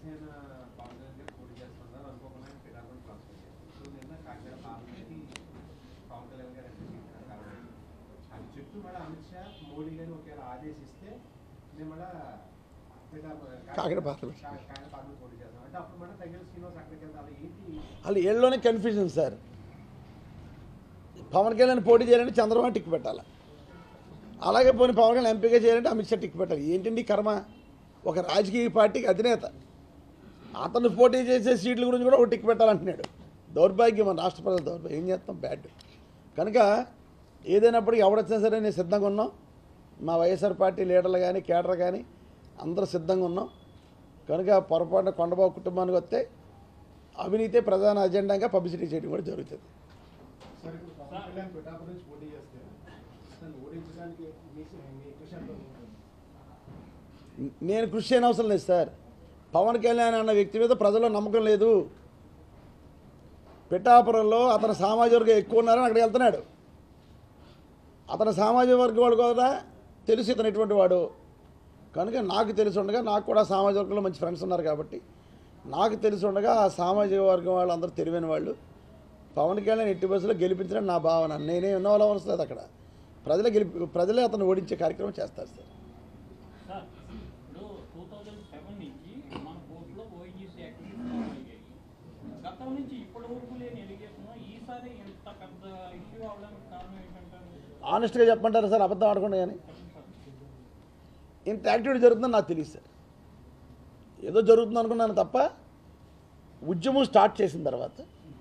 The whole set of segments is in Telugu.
జనసేన పవన్ కళ్యాణ్ గారు పోటీ చేస్తున్నారు అనుకోకుండా పిఠాపురం ట్రాన్స్ఫర్ చేశారు సో నిన్న కాకినాడ పార్లమెంట్కి పవన్ కళ్యాణ్ గారు ఎంట్రీ ఇచ్చారు కాబట్టి అది చుట్టూ మళ్ళీ అమిత్ షా మోడీ గారు ఒకవేళ ఆదేశిస్తే మేము మళ్ళీ పిఠాపురం కాకినాడ పార్లమెంట్. కా- కాకినాడ పార్లమెంట్ పోటీ చేస్తాం అంటే అప్పుడు మళ్ళీ తగిన శ్రీనివాస్ అక్కడికి వెళ్తాం అలా ఏంటి వాళ్ళు ఏళ్ళలోనే కన్ఫ్యూజన్ సార్ పవన్ కళ్యాణ్ పోటీ చేయాలంటే చంద్రబాబు టిక్ పెట్టాలి అలాగే పోనీ పవన్ కళ్యాణ్ ఎంపీగా చేయాలంటే అమిత్ షా టిక్ పెట్టాలి ఏంటండి ఈ కర్మ ఒక రాజకీయ పార్టీకి అధినేత అతను పోటీ చేసే సీట్ల గురించి కూడా ఒక టిక్ పెట్టాలంటున్నాడు దౌర్భాగ్యం మన రాష్ట్ర ప్రజల దౌర్భాగ్యం ఏం చేస్తాం బ్యాడ్ కనుక ఏదైనప్పటికీ ఎవడొచ్చినా సరే నేను సిద్ధంగా ఉన్నాం మా వైఎస్ఆర్ పార్టీ లీడర్లు కానీ కేడర్ కానీ అందరూ సిద్ధంగా ఉన్నాం కనుక పొరపాటున కొండబాబు కుటుంబానికి వస్తే అవినీతే ప్రధాన అజెండాగా పబ్లిసిటీ చేయడం కూడా జరుగుతుంది సార్ ఇప్పుడు పవన్ కళ్యాణ్ పిఠాపురం నుంచి పోటీ చేస్తే దాన్ని ఓడించడానికి మీ మీ కృషి ఎంత ఉంటుంది? నేను కృషి చేయని అవసరం లేదు సార్ పవన్ కళ్యాణ్ అన్న వ్యక్తి మీద ప్రజల్లో నమ్మకం లేదు పిఠాపురంలో అతని సామాజిక వర్గం ఎక్కువ ఉన్నారని అక్కడికి వెళ్తున్నాడు అతని సామాజిక వర్గం వాడు కూడా తెలుసు ఇతను ఎటువంటి వాడు కనుక నాకు తెలిసి ఉండగా నాకు కూడా సామాజిక వర్గంలో మంచి ఫ్రెండ్స్ ఉన్నారు కాబట్టి నాకు తెలిసి ఉండగా ఆ సామాజిక వర్గం వాళ్ళు అందరూ తెలివైన వాళ్ళు పవన్ కళ్యాణ్ ఎట్టి బస్సులో గెలిపించడం నా భావన నేనే ఇన్వాల్వ్ అవసరం లేదు అక్కడ ప్రజలే గెలిపి ప్రజలే అతను ఓడించే కార్యక్రమం చేస్తారు సార్ సార్ ఇప్పుడు టూ థౌజండ్ సెవెన్ నుంచి మన కోర్టులో ఓఎన్జీసీ యాక్టివిటీస్ మొదలయ్యాయి గతం నుంచి ఇప్పటి వరకు లేని ఎలిగేషన్ ఈసారి ఇంత పెద్ద ఇష్యూ అవడానికి కారణం ఏంటంటారు ఆనెస్ట్గా చెప్పమంటారా సార్ అబద్ధం ఆడకుండా కానీ ఇంత యాక్టివిటీ జరుగుతుందని నాకు తెలియదు సార్ ఏదో జరుగుతుంది అనుకున్నాను తప్ప ఉద్యమం స్టార్ట్ చేసిన తర్వాత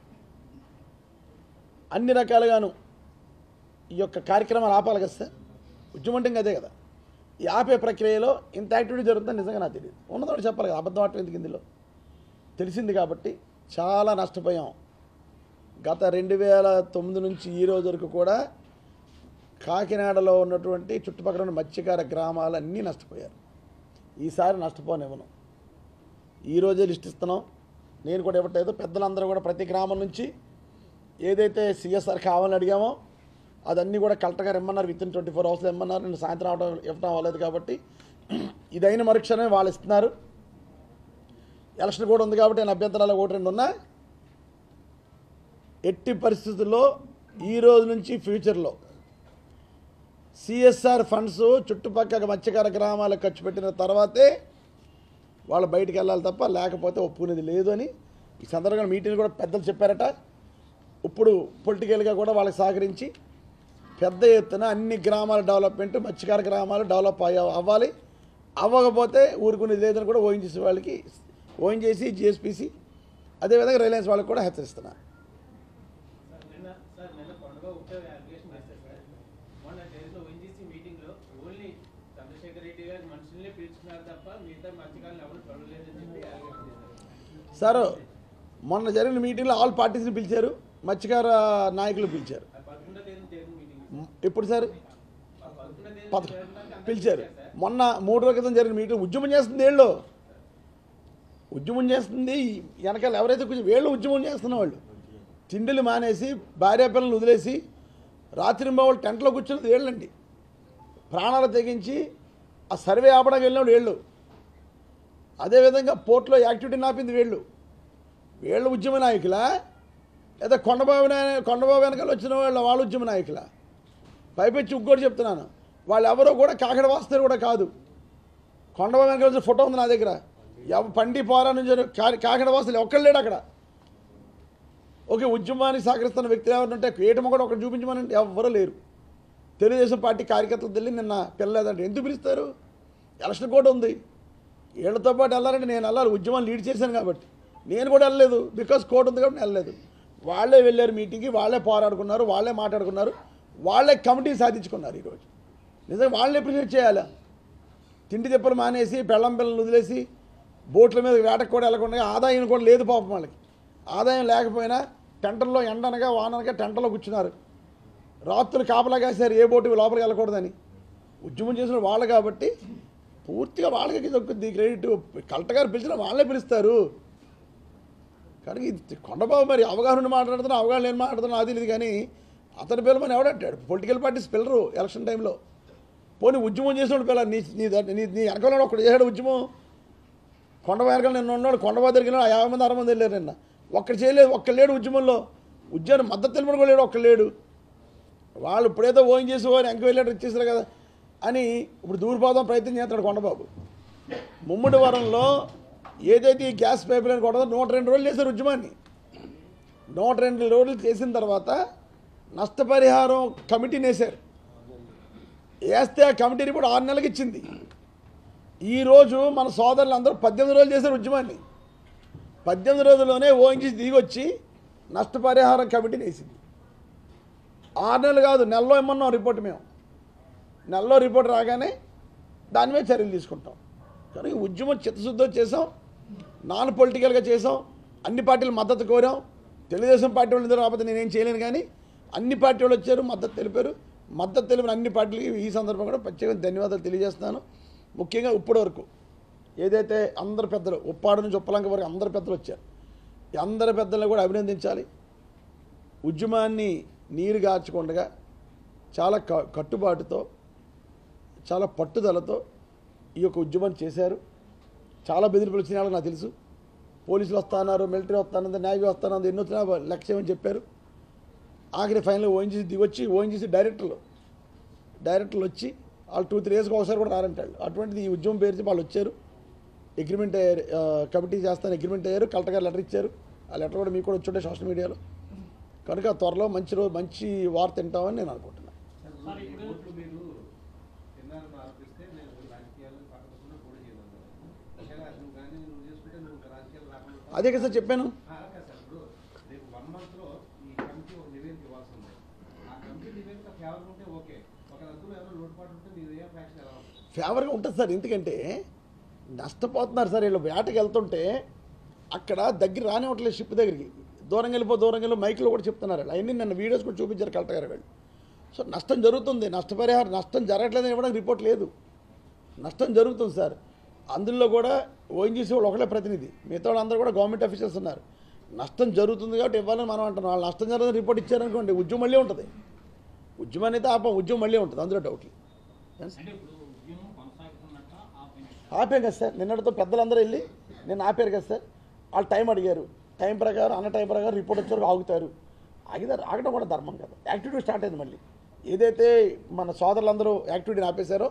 అన్ని రకాలుగాను ఈ యొక్క కార్యక్రమాలు ఆపాలి కదా సార్ ఉద్యమం అంటే ఇంకా అదే కదా ఈ ఆపే ప్రక్రియలో ఇంత యాక్టివిటీ జరుగుతుందని నిజంగా నాకు తెలియదు ఉన్నదోటి చెప్పాలి కదా అబద్ధం ఆడటం ఎందుకు ఇందులో తెలిసింది కాబట్టి చాలా నష్టపోయాం గత రెండు వేల తొమ్మిది నుంచి ఈ రోజు వరకు కూడా కాకినాడలో ఉన్నటువంటి చుట్టుపక్కల ఉన్న మత్స్యకార గ్రామాలన్నీ నష్టపోయారు ఈసారి నష్టపోనివ్వను ఈరోజే లిస్ట్ ఇస్తున్నాం నేను కూడా ఇవ్వట్లేదు పెద్దలందరూ కూడా ప్రతి గ్రామం నుంచి ఏదైతే సిఎస్ఆర్ కావాలని అడిగామో అదన్నీ కూడా కలెక్టర్ గారు ఇమ్మన్నారు విత్ ఇన్ ట్వంటీ ఫోర్ అవర్స్లో ఇమ్మన్నారు నేను సాయంత్రం అవడం ఇవ్వడం అవ్వలేదు కాబట్టి ఇదైన మరుక్షణమే వాళ్ళు ఇస్తున్నారు ఎలక్షన్ కూడా ఉంది కాబట్టి నేను అభ్యంతరాలు ఒకటి రెండు ఉన్నా ఎట్టి పరిస్థితుల్లో ఈ రోజు నుంచి ఫ్యూచర్లో సిఎస్ఆర్ ఫండ్స్ చుట్టుపక్కల మత్స్యకార గ్రామాలకు ఖర్చు పెట్టిన తర్వాతే వాళ్ళు బయటికి వెళ్ళాలి తప్ప లేకపోతే ఒప్పుకునేది లేదు అని ఈ సందర్భంగా మీటింగ్ కూడా పెద్దలు చెప్పారట ఇప్పుడు పొలిటికల్గా కూడా వాళ్ళకి సహకరించి పెద్ద ఎత్తున అన్ని గ్రామాల డెవలప్మెంట్ మత్స్యకార గ్రామాలు డెవలప్ అయ్య అవ్వాలి అవ్వకపోతే ఊరుకునేది లేదని కూడా ఓఎన్జీసీ వాళ్ళకి ఓఎన్జీసీ జిఎస్పిసి అదేవిధంగా రిలయన్స్ వాళ్ళకి కూడా హెచ్చరిస్తున్నారు సార్ నిన్న సార్ నిన్న కొండగా ఒకటే అలిగేషన్ చేశారు సార్ మొన్న జరిగిన ఓఎన్జీసీ మీటింగ్ లో ఓన్లీ చంద్రశేఖర్ రెడ్డి గారి మనుషుల్ని పిలుచుకున్నారు తప్ప మిగతా మత్స్యకారులు ఎవరు చూడలేదని చెప్పి అలిగేషన్ చేశారు సార్ మొన్న జరిగిన మీటింగ్లో ఆల్ పార్టీస్ని పిలిచారు మత్స్యకార నాయకులు పిలిచారు ఆ పదకొండో తేదీ జరిగిన మీటింగ్ మ్, ఎప్పుడు సార్ ఆ పదకొండో తేదీ పద జరిగినాక అందరికీ పిలిచారు పిలిచారు సార్. మొన్న మూడు రోజుల క్రితం జరిగిన మీటింగ్ ఉద్యమం చేస్తుంది వీళ్ళు ఉద్యమం చేస్తుంది వెనకాల ఎవరైతే కొంచెం వీళ్ళు ఉద్యమం చేస్తున్న వాళ్ళు తిండిలు మానేసి భార్య పిల్లలు వదిలేసి రాత్రి వాళ్ళు టెంట్లో కూర్చున్నది వీళ్ళండి ప్రాణాలు తెగించి ఆ సర్వే ఆపడానికి వెళ్ళిన వాళ్ళు వీళ్ళు అదేవిధంగా పోర్ట్లో యాక్టివిటీని ఆపింది వీళ్ళు వీళ్ళ ఉద్యమ నాయకులా లేదా కొండబాబు నాయ- కొండబాబు వెనకాల వచ్చిన వాళ్ళ వాళ్ళ ఉద్యమ నాయకులా పైపెచ్చి ఇంకోటి చెప్తున్నాను వాళ్ళు ఎవరో కూడా కాకడ వాస్తారు కూడా కాదు కొండబాబు వెనకాల వచ్చిన ఫోటో ఉంది నా దగ్గర ఎవ పండి పోరా నుంచి కా- కాకడ వాసులు ఒక్కళ్ళు లేడు అక్కడ ఓకే ఉద్యమానికి సహకరిస్తున్న వ్యక్తులు ఎవరు ఉంటే ఏటమ కూడా ఒకటి చూపించమనంటే ఎవ్వరూ లేరు తెలుగుదేశం పార్టీ కార్యకర్తలు తెలియ నిన్న పిల్లలేదంటే ఎందుకు పిలుస్తారు ఎలక్షన్ కూడా ఉంది వీళ్ళతో పాటు వెళ్ళాలంటే నేను వెళ్ళాలి ఉద్యమాన్ని లీడ్ చేశాను కాబట్టి నేను కూడా వెళ్ళలేదు బికాస్ కోర్టు ఉంది కాబట్టి నేను వెళ్ళలేదు వాళ్ళే వెళ్ళారు మీటింగ్కి వాళ్ళే పోరాడుకున్నారు వాళ్ళే మాట్లాడుకున్నారు వాళ్ళే కమిటీ సాధించుకున్నారు ఈరోజు నిజంగా వాళ్ళని అప్రిషియేట్ చేయాలా తిండి తిప్పలు మానేసి పెళ్ళం పిల్లలు వదిలేసి బోట్ల మీద వేటకు కూడా వెళ్ళకుండా ఆదాయం కూడా లేదు పాపం వాళ్ళకి ఆదాయం లేకపోయినా టెంటల్లో ఎండనగా వాననగా టెంటలో కూర్చున్నారు రాత్రులు కాపలా కాశారు ఏ బోటు లోపలికి వెళ్ళకూడదని ఉద్యమం చేసిన వాళ్ళు కాబట్టి పూర్తిగా వాళ్ళకి దొక్కుద్ది క్రెడిట్ కలెక్టర్ గారు పిలిచిన వాళ్ళే పిలుస్తారు కానీ ఇది కొండబాబు మరి అవగాహన మాట్లాడుతున్నా అవగాహన లేని మాట్లాడుతున్నా అది లేదు కానీ అతని పిల్లమని ఎవడంటాడు పొలిటికల్ పార్టీస్ పిల్లరు ఎలక్షన్ టైంలో పోనీ ఉద్యమం చేసినప్పుడు పిల్ల నీ నీ నీ నీ వెనకాల ఒకటి చేశాడు ఉద్యమం కొండవారగా నిన్న ఉన్నాడు కొండవా దగ్గర యాభై మంది అరవై మంది వెళ్ళారు నిన్న ఒక్కడ చేయలేదు ఒక్క లేడు ఉద్యమంలో ఉద్యోగం మద్దతు తెలిపడం కూడా లేడు ఒక్క లేడు వాళ్ళు ఇప్పుడేదో ఓన్ చేసి వారు ఎంక్వైరీ లెటర్ ఇచ్చేసారు కదా అని ఇప్పుడు దూరిపోదాం ప్రయత్నం చేస్తాడు కొండబాబు ముమ్మడి వరంలో ఏదైతే ఈ గ్యాస్ పైప్ లైన్ కొడదో నూట రెండు రోజులు చేశారు ఉద్యమాన్ని నూట రెండు రోజులు చేసిన తర్వాత నష్టపరిహారం కమిటీని వేశారు వేస్తే ఆ కమిటీ రిపోర్ట్ ఆరు నెలలకు ఇచ్చింది ఈరోజు మన సోదరులు అందరూ పద్దెనిమిది రోజులు చేశారు ఉద్యమాన్ని పద్దెనిమిది రోజుల్లోనే ఓఎన్జీ దిగి వచ్చి నష్టపరిహారం కమిటీని వేసింది ఆరు నెలలు కాదు నెలలో ఇమ్మన్నాం రిపోర్ట్ మేము నెలలో రిపోర్ట్ రాగానే దాని మీద చర్యలు తీసుకుంటాం కానీ ఈ ఉద్యమం చిత్తశుద్ధితో చేసాం నాన్ పొలిటికల్గా చేసాం అన్ని పార్టీలు మద్దతు కోరాం తెలుగుదేశం పార్టీ వాళ్ళు ఇద్దరు రాకపోతే నేనేం చేయలేను కానీ అన్ని పార్టీ వాళ్ళు వచ్చారు మద్దతు తెలిపారు మద్దతు తెలిపిన అన్ని పార్టీలకి ఈ సందర్భంగా కూడా ప్రత్యేకంగా ధన్యవాదాలు తెలియజేస్తున్నాను ముఖ్యంగా ఇప్పటి వరకు ఏదైతే అందరు పెద్దలు ఉప్పాడు నుంచి ఉప్పలంక వరకు అందరు పెద్దలు వచ్చారు ఈ అందరి పెద్దలను కూడా అభినందించాలి ఉద్యమాన్ని నీరు గార్చకుండా చాలా క- కట్టుబాటుతో చాలా పట్టుదలతో ఈ యొక్క ఉద్యమం చేశారు చాలా బెదిరింపులు వచ్చిన వాళ్ళకి నాకు తెలుసు పోలీసులు వస్తున్నారు మిలిటరీ వస్తానంది నేవీ వస్తానంది ఎన్ని వచ్చినా లక్ష్యం అని చెప్పారు ఆఖరి ఫైనల్ ఓఎన్జీసీ దిగొచ్చి ఓఎన్జీసీ డైరెక్టర్లు డైరెక్టర్లు వచ్చి వాళ్ళు టూ త్రీ ఇయర్స్కి ఒకసారి కూడా రారంటాడు అటువంటిది ఈ ఉద్యమం పేరుచి వాళ్ళు వచ్చారు అగ్రిమెంట్ అయ్యారు ఆ, కమిటీ చేస్తాను అగ్రిమెంట్ అయ్యారు కలెక్టర్ గారు లెటర్ ఇచ్చారు ఆ లెటర్ కూడా మీకు కూడా వచ్చుంటే సోషల్ మీడియాలో కనుక త్వరలో మంచి రోజు మంచి వార్త తింటామని నేను అనుకుంటున్నాను సార్, ఇప్పుడు- ఓట్లు మీరు తిన్నారని ఆరోపిస్తే నేను రాజకీయాలు పక్కకుండా కూడా చేయను ఒకవేళ నువ్వు కానీ నువ్వు చేసుకుంటే నువ్వు ఇంకా రాజకీయాలు రాకుండా ఉంటావు. అదే కదా సార్ చెప్పాను ఆ, అలా కాదు సార్ ఇప్పుడు రేపు వన్ మంత్ లో ఈ కమిటీ ఒక నివేదిక ఇవ్వాల్సి ఉంది ఆ కమిటీ నివేదిక ఫేవర్ ఉంటే ఓకే ఒక అందులో ఎవరో లోటుపాటు ఉంటే మీరు ఏ ఫ్యాక్షన్ ఎలా ఉంటుంది ఫేవర్గా ఉంటుంది సార్ ఎందుకంటే నష్టపోతున్నారు సార్ వీళ్ళు వేటకి వెళ్తుంటే అక్కడ దగ్గర రానివ్వట్లేదు షిప్ దగ్గరికి దూరం వెళ్ళిపో దూరం వెళ్ళి మైక్లో కూడా చెప్తున్నారు వాళ్ళు. అవన్నీ నన్ను వీడియోస్ కూడా చూపించారు కలెక్టర్ గారు వాళ్ళు సో నష్టం జరుగుతుంది నష్టపరిహారం నష్టం జరగట్లేదని ఇవ్వడానికి రిపోర్ట్ లేదు నష్టం జరుగుతుంది సార్ అందులో కూడా ఓఎన్జీసీ వాళ్ళు ఒకటే ప్రతినిధి మిగతా వాళ్ళందరూ కూడా గవర్నమెంట్ అఫీషియల్స్ ఉన్నారు నష్టం జరుగుతుంది కాబట్టి ఇవ్వాలని మనం అంటున్నాం వాళ్ళు నష్టం జరగదని రిపోర్ట్ ఇచ్చారనుకోండి ఉద్యమం మళ్ళీ ఉంటుంది ఉద్యమాన్ని అయితే ఆపం ఉద్యమం మళ్ళీ ఉంటుంది అందులో డౌట్ లేదు అంటే ఇప్పుడు ఉద్యమం కొనసాగుతున్నట్ట ఆపినట్ట ఆపాం కదా సార్ నిన్నటితో పెద్దలందరూ వెళ్ళి నేను ఆపారు కదా సార్ వాళ్ళు టైం అడిగారు టైం ప్రకారం అన్న టైం ప్రకారం రిపోర్ట్ వచ్చేవరకు ఆగుతారు ఆగిదారు ఆగడం కూడా ధర్మం కదా యాక్టివిటీ స్టార్ట్ అయింది మళ్ళీ ఏదైతే మన సోదరులందరూ యాక్టివిటీని ఆపేశారో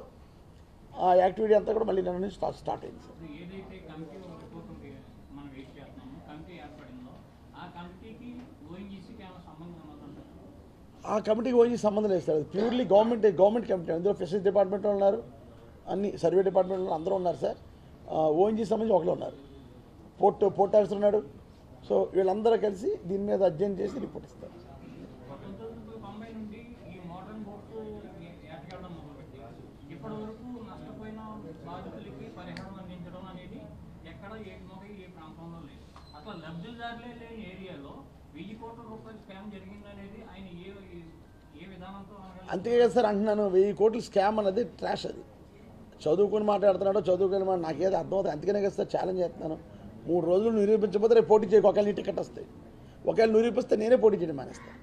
ఆ యాక్టివిటీ అంతా కూడా మళ్ళీ నిన్న నుంచి స్టార్ట్ స్టార్ట్ అయింది సార్ ఇప్పుడు ఏదైతే కమిటీ ఒక రిపోర్ట్ ఉంది, మనం వెయిట్ చేస్తున్నాము కమిటీ ఏర్పడిందో ఆ కమిటీకి ఓఎన్జీసీకి ఏమైనా సంబంధం ఉన్నదంటారు ఆ కమిటీకి పోయి సంబంధం లేదు సార్ అది ప్యూర్లీ గవర్నమెంట్ గవర్నమెంట్ కమిటీ అందులో ఫిషరీస్ డిపార్ట్మెంట్ వాళ్ళు ఉన్నారు అన్ని సర్వే డిపార్ట్మెంట్ వాళ్ళు అందరూ ఉన్నారు సార్ ఓఎన్జీ సంబంధించి ఒకరు ఉన్నారు పోర్ట్ పోర్ట్ ఆఫీసర్ ఉన్నాడు సో వీళ్ళందరూ కలిసి దీని మీద అధ్యయనం చేసి రిపోర్ట్ ఇస్తారు పంతొమ్మిది వందల తొంభై నుండి ఈ మోడర్న్ బోట్స్ ఏటకెళ్ళడం మొదలుపెట్టి ఇప్పటి వరకు నష్టపోయిన బాధితులకి పరిహారం అందించడం అనేది ఎక్కడ ఏ మొగ ఏ ప్రాంతంలో లేదు అసలు లబ్ధిదారులే లేని ఏరియాలో వెయ్యి కోట్ల రూపాయలు స్కామ్ జరిగిందనేది ఆయన ఏ ఏ విధానంతో అనగలరు? అంతే కదా సార్ అంటున్నాను వెయ్యి కోట్లు స్కామ్ అన్నది ట్రాష్ అది చదువుకుని మాట్లాడుతున్నాడో చదువుకుని మాట నాకేదో అర్థమవుతుంది అందుకనే కదా సార్ ఛాలెంజ్ చేస్తున్నాను మూడు రోజులు నిరూపించకపోతే రేపు పోటీ చేయకు ఒకవేళ నీ టికెట్ వస్తాయి ఒకవేళ నిరూపిస్తే నేనే పోటీ చేయడం మానేస్తాను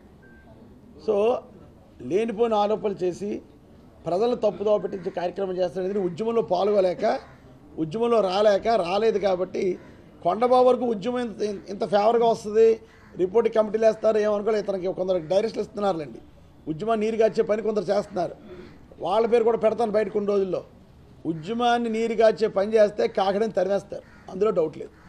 సో లేనిపోయిన ఆరోపణలు చేసి ప్రజలు తప్పుదోవ పెట్టించే కార్యక్రమం చేస్తున్నది ఉద్యమంలో పాల్గొలేక ఉద్యమంలో రాలేక రాలేదు కాబట్టి కొండబాబు వరకు ఉద్యమం ఇంత ఇంత ఫేవర్గా వస్తుంది రిపోర్ట్ కమిటీలు వేస్తారు ఏమనుకోలేదు ఇతనికి కొందరు డైరెక్ట్లు ఇస్తున్నారులేండి ఉద్యమాన్ని నీరు గార్చే పని కొందరు చేస్తున్నారు వాళ్ళ పేరు కూడా పెడతాను బయట కొన్ని రోజుల్లో ఉద్యమాన్ని నీరు గార్చే పని చేస్తే కాకడని తరివేస్తారు అందులో డౌట్ లేదు